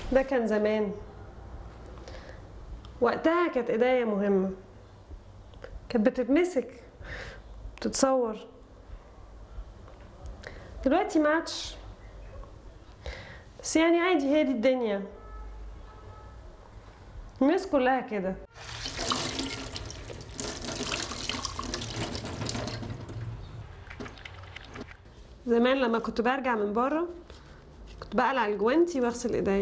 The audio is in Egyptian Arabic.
ده كان زمان وقتها كانت ايديا مهمة كانت بتتمسك بتتصور دلوقتي ما عادش بس يعني عادي هي دي الدنيا الناس كلها كده زمان لما كنت برجع من بره كنت بقلع الجوانتي واغسل ايديا